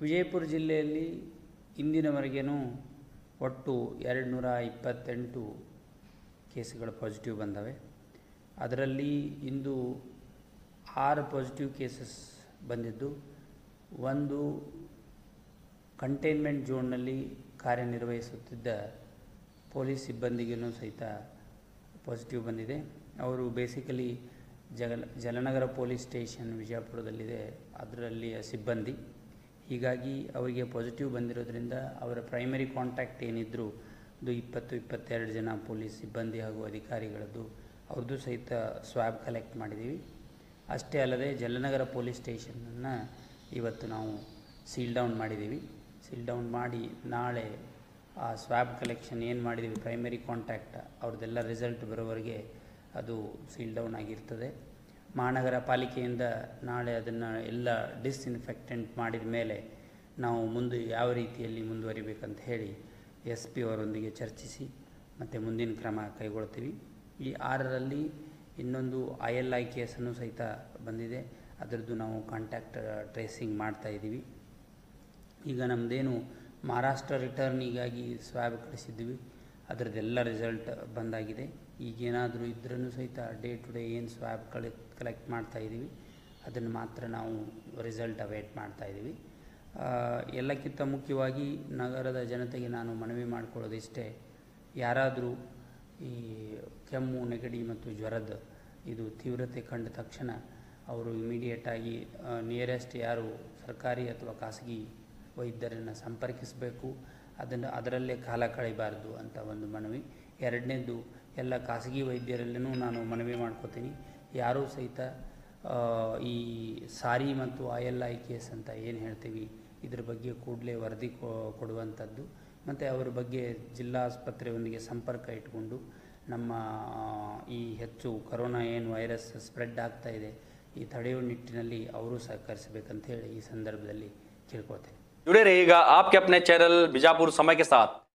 ವಿಜಯಪುರ ಜಿಲ್ಲೆಯಲ್ಲಿ ಇಂದಿನವರೆಗೇನು ಒಟ್ಟು ಎರಡು ನೂರ ಇಪ್ಪತ್ತೆಂಟು ಕೇಸ್ಗಳು ಪಾಸಿಟಿವ್ ಬಂದವೆ ಅದರಲ್ಲಿ ಇಂದು ಆರು ಪಾಸಿಟಿವ್ ಕೇಸಸ್ ಬಂದಿದ್ದು ಒಂದು ಕಂಟೈನ್ಮೆಂಟ್ ಝೋನ್ನಲ್ಲಿ ಕಾರ್ಯನಿರ್ವಹಿಸುತ್ತಿದ್ದ ಪೊಲೀಸ್ ಸಿಬ್ಬಂದಿಗೂ ಸಹಿತ ಪಾಸಿಟಿವ್ ಬಂದಿದೆ ಅವರು ಬೇಸಿಕಲಿ ಜಗಲ ಜಲನಗರ ಪೊಲೀಸ್ ಸ್ಟೇಷನ್ ವಿಜಯಪುರದಲ್ಲಿದೆ ಅದರಲ್ಲಿಯ ಸಿಬ್ಬಂದಿ ಹೀಗಾಗಿ ಅವರಿಗೆ ಪಾಸಿಟಿವ್ ಬಂದಿರೋದ್ರಿಂದ ಅವರ ಪ್ರೈಮರಿ ಕಾಂಟ್ಯಾಕ್ಟ್ ಏನಿದ್ರು ಅದು ಇಪ್ಪತ್ತು ಇಪ್ಪತ್ತೆರಡು ಜನ ಪೊಲೀಸ್ ಸಿಬ್ಬಂದಿ ಹಾಗೂ ಅಧಿಕಾರಿಗಳದ್ದು ಅವ್ರದ್ದು ಸಹಿತ ಸ್ವ್ಯಾಬ್ ಕಲೆಕ್ಟ್ ಮಾಡಿದ್ದೀವಿ ಅಷ್ಟೇ ಅಲ್ಲದೆ ಜಲನಗರ ಪೊಲೀಸ್ ಸ್ಟೇಷನನ್ನು ಇವತ್ತು ನಾವು ಸೀಲ್ ಡೌನ್ ಮಾಡಿದ್ದೀವಿ ಸೀಲ್ ಡೌನ್ ಮಾಡಿ ನಾಳೆ ಆ ಸ್ವ್ಯಾಬ್ ಕಲೆಕ್ಷನ್ ಏನು ಮಾಡಿದ್ದೀವಿ ಪ್ರೈಮರಿ ಕಾಂಟ್ಯಾಕ್ಟ್ ಅವ್ರದ್ದೆಲ್ಲ ರಿಸಲ್ಟ್ ಬರೋವರೆಗೆ ಅದು ಸೀಲ್ ಡೌನ್ ಆಗಿರ್ತದೆ ಮಹಾನಗರ ಪಾಲಿಕೆಯಿಂದ ನಾಳೆ ಅದನ್ನು ಎಲ್ಲ ಡಿಸ್ಇನ್ಫೆಕ್ಟೆಂಟ್ ಮಾಡಿದ ಮೇಲೆ ನಾವು ಮುಂದೆ ಯಾವ ರೀತಿಯಲ್ಲಿ ಮುಂದುವರಿಬೇಕಂತ ಹೇಳಿ ಎಸ್ ಪಿ ಅವರೊಂದಿಗೆ ಚರ್ಚಿಸಿ ಮತ್ತು ಮುಂದಿನ ಕ್ರಮ ಕೈಗೊಳ್ತೀವಿ ಈ ಆರರಲ್ಲಿ ಇನ್ನೊಂದು ಐ ಎಲ್ ಐ ಕೇಸನ್ನು ಸಹಿತ ಬಂದಿದೆ ಅದರದ್ದು ನಾವು ಕಾಂಟ್ಯಾಕ್ಟ್ ಟ್ರೇಸಿಂಗ್ ಮಾಡ್ತಾ ಇದ್ದೀವಿ ಈಗ ನಮ್ಮದೇನು ಮಹಾರಾಷ್ಟ್ರ ರಿಟರ್ನಿಗಾಗಿ ಸ್ವ್ಯಾಬ್ ಕಳಿಸಿದ್ವಿ ಅದರದ್ದೆಲ್ಲ ರಿಸಲ್ಟ್ ಬಂದಾಗಿದೆ ಈಗೇನಾದರೂ ಇದ್ರೂ ಸಹಿತ ಡೇ ಟು ಡೇ ಏನು ಸ್ವ್ಯಾಬ್ ಕಲೆ ಕಲೆಕ್ಟ್ ಮಾಡ್ತಾ ಇದ್ದೀವಿ ಅದನ್ನು ಮಾತ್ರ ನಾವು ರಿಸಲ್ಟ್ ಅವೇಟ್ ಮಾಡ್ತಾ ಇದ್ದೀವಿ ಆ, ಎಲ್ಲಕ್ಕಿಂತ ಮುಖ್ಯವಾಗಿ ನಗರದ ಜನತೆಗೆ ನಾನು ಮನವಿ ಮಾಡಿಕೊಳ್ಳೋದಿಷ್ಟೇ ಯಾರಾದರೂ ಈ ಕೆಮ್ಮು ನೆಗಡಿ ಮತ್ತು ಜ್ವರದ ಇದು ತೀವ್ರತೆ ಕಂಡ ತಕ್ಷಣ ಅವರು ಇಮಿಡಿಯೇಟಾಗಿ ನಿಯರೆಸ್ಟ್ ಯಾರು ಸರ್ಕಾರಿ ಅಥವಾ ಖಾಸಗಿ ವೈದ್ಯರನ್ನು ಸಂಪರ್ಕಿಸಬೇಕು ಅದನ್ನು ಅದರಲ್ಲೇ ಕಾಲ ಕಳೆಯಬಾರ್ದು ಅಂತ ಒಂದು ಮನವಿ ಎರಡನೇದು ಎಲ್ಲ ಖಾಸಗಿ ವೈದ್ಯರಲ್ಲೂ ನಾನು ಮನವಿ ಮಾಡ್ಕೋತೀನಿ ಯಾರೂ ಸಹಿತ ಆ, ಈ ಸಾರಿ ಮತ್ತು ಐ ಎಲ್ ಐ ಕೇಸ್ ಅಂತ ಏನು ಹೇಳ್ತೀವಿ ಇದ್ರ ಬಗ್ಗೆ ಕೂಡಲೇ ವರದಿ ಕೊ- ಕೊಡುವಂಥದ್ದು ಮತ್ತು ಅವರ ಬಗ್ಗೆ ಜಿಲ್ಲಾ ಆಸ್ಪತ್ರೆಯೊಂದಿಗೆ ಸಂಪರ್ಕ ಇಟ್ಕೊಂಡು ನಮ್ಮ ಆ, ಈ ಹೆಚ್ಚು ಕರೋನಾ ಏನು ವೈರಸ್ ಸ್ಪ್ರೆಡ್ ಆಗ್ತಾ ಇದೆ ಈ ತಡೆಯುವ ನಿಟ್ಟಿನಲ್ಲಿ ಅವರು ಸಹಕರಿಸಬೇಕಂತ ಹೇಳಿ ಈ ಸಂದರ್ಭದಲ್ಲಿ ಕೇಳ್ಕೊಳ್ತೇನೆ जुड़े रहिएगा आपके अपने चैनल बीजापुर समय के साथ